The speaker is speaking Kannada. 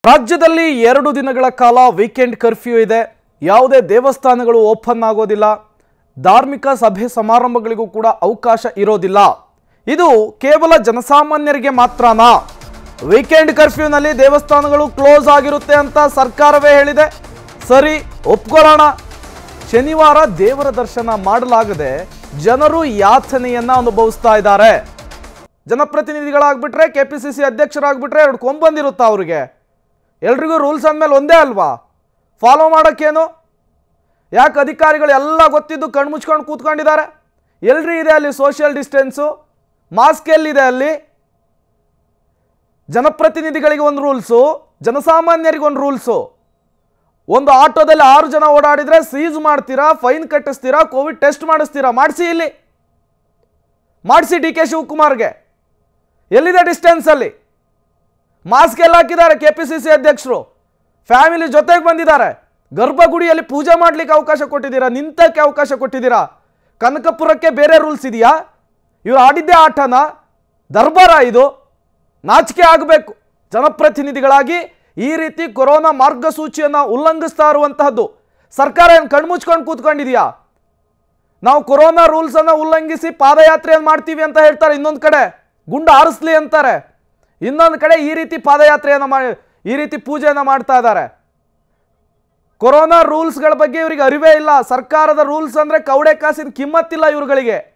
ರಾಜ್ಯದಲ್ಲಿ ಎರಡು ದಿನಗಳ ಕಾಲ ವೀಕೆಂಡ್ ಕರ್ಫ್ಯೂ ಇದೆ ಯಾವುದೇ ದೇವಸ್ಥಾನಗಳು ಓಪನ್ ಆಗೋದಿಲ್ಲ ಧಾರ್ಮಿಕ ಸಭೆ ಸಮಾರಂಭಗಳಿಗೂ ಕೂಡ ಅವಕಾಶ ಇರೋದಿಲ್ಲ ಇದು ಕೇವಲ ಜನಸಾಮಾನ್ಯರಿಗೆ ಮಾತ್ರನಾ ವೀಕೆಂಡ್ ಕರ್ಫ್ಯೂನಲ್ಲಿ ದೇವಸ್ಥಾನಗಳು ಕ್ಲೋಸ್ ಆಗಿರುತ್ತೆ ಅಂತ ಸರ್ಕಾರವೇ ಹೇಳಿದೆ ಸರಿ ಒಪ್ಕೊಳ್ಳೋಣ ಶನಿವಾರ ದೇವರ ದರ್ಶನ ಮಾಡಲಾಗದೆ ಜನರು ಯಾತನೆಯನ್ನ ಅನುಭವಿಸ್ತಾ ಇದ್ದಾರೆ ಜನಪ್ರತಿನಿಧಿಗಳಾಗ್ಬಿಟ್ರೆ ಕೆ ಪಿ ಸಿ ಸಿ ಅಧ್ಯಕ್ಷರಾಗ್ಬಿಟ್ರೆ ಎರಡು ಕೊಂಬಂದಿರುತ್ತಾ ಅವ್ರಿಗೆ ಎಲ್ರಿಗೂ ರೂಲ್ಸ್ ಅಂದಮೇಲೆ ಒಂದೇ ಅಲ್ವಾ ಫಾಲೋ ಮಾಡೋಕ್ಕೇನು ಯಾಕೆ ಅಧಿಕಾರಿಗಳು ಎಲ್ಲ ಗೊತ್ತಿದ್ದು ಕಣ್ಮುಚ್ಕೊಂಡು ಕೂತ್ಕೊಂಡಿದ್ದಾರೆ ಎಲ್ರಿ ಇದೆ ಅಲ್ಲಿ ಸೋಷಿಯಲ್ ಡಿಸ್ಟೆನ್ಸು ಮಾಸ್ಕ್ ಎಲ್ಲಿದೆ ಅಲ್ಲಿ ಜನಪ್ರತಿನಿಧಿಗಳಿಗೆ ಒಂದು ರೂಲ್ಸು ಜನಸಾಮಾನ್ಯರಿಗೆ ಒಂದು ರೂಲ್ಸು ಒಂದು ಆಟೋದಲ್ಲಿ ಆರು ಜನ ಓಡಾಡಿದ್ರೆ ಸೀಸ್ ಮಾಡ್ತೀರಾ ಫೈನ್ ಕಟ್ಟಿಸ್ತೀರಾ ಕೋವಿಡ್ ಟೆಸ್ಟ್ ಮಾಡಿಸ್ತೀರಾ ಮಾಡಿಸಿ ಇಲ್ಲಿ ಮಾಡಿಸಿ ಡಿ ಕೆ ಶಿವಕುಮಾರ್ಗೆ ಎಲ್ಲಿದೆ ಡಿಸ್ಟೆನ್ಸ್ ಅಲ್ಲಿ ಮಾಸ್ಕ್ ಎಲ್ಲ ಹಾಕಿದ್ದಾರೆ ಕೆ ಪಿ ಸಿ ಸಿ ಅಧ್ಯಕ್ಷರು ಫ್ಯಾಮಿಲಿ ಜೊತೆಗೆ ಬಂದಿದ್ದಾರೆ ಗರ್ಭಗುಡಿಯಲ್ಲಿ ಪೂಜೆ ಮಾಡ್ಲಿಕ್ಕೆ ಅವಕಾಶ ಕೊಟ್ಟಿದ್ದೀರಾ ನಿಂತಕ್ಕೆ ಅವಕಾಶ ಕೊಟ್ಟಿದ್ದೀರಾ ಕನಕಪುರಕ್ಕೆ ಬೇರೆ ರೂಲ್ಸ್ ಇದೆಯಾ ಇವ್ರು ಆಡಿದ್ದೇ ಆಟನ ದರ್ಬಾರ ಇದು ನಾಚಿಕೆ ಆಗಬೇಕು ಜನಪ್ರತಿನಿಧಿಗಳಾಗಿ ಈ ರೀತಿ ಕೊರೋನಾ ಮಾರ್ಗಸೂಚಿಯನ್ನು ಉಲ್ಲಂಘಿಸ್ತಾ ಇರುವಂತಹದ್ದು ಸರ್ಕಾರ ಏನು ಕಣ್ಮುಚ್ಕೊಂಡು ಕೂತ್ಕೊಂಡಿದೆಯಾ ನಾವು ಕೊರೋನಾ ರೂಲ್ಸ್ ಅನ್ನ ಉಲ್ಲಂಘಿಸಿ ಪಾದಯಾತ್ರೆಯನ್ನು ಮಾಡ್ತೀವಿ ಅಂತ ಹೇಳ್ತಾರೆ ಇನ್ನೊಂದು ಕಡೆ ಗುಂಡು ಹಾರಿಸ್ಲಿ ಅಂತಾರೆ ಇನ್ನೊಂದು ಕಡೆ ಈ ರೀತಿ ಪಾದಯಾತ್ರೆಯನ್ನು ಮಾಡಿ ಈ ರೀತಿ ಪೂಜೆಯನ್ನು ಮಾಡ್ತಾ ಇದ್ದಾರೆ ಕೊರೋನಾ ರೂಲ್ಸ್ಗಳ ಬಗ್ಗೆ ಇವರಿಗೆ ಅರಿವೇ ಇಲ್ಲ ಸರ್ಕಾರದ ರೂಲ್ಸ್ ಅಂದ್ರೆ ಕವಡೆ ಕಾಸಿನ ಕಿಮ್ಮತ್ತಿಲ್ಲ ಇವ್ರುಗಳಿಗೆ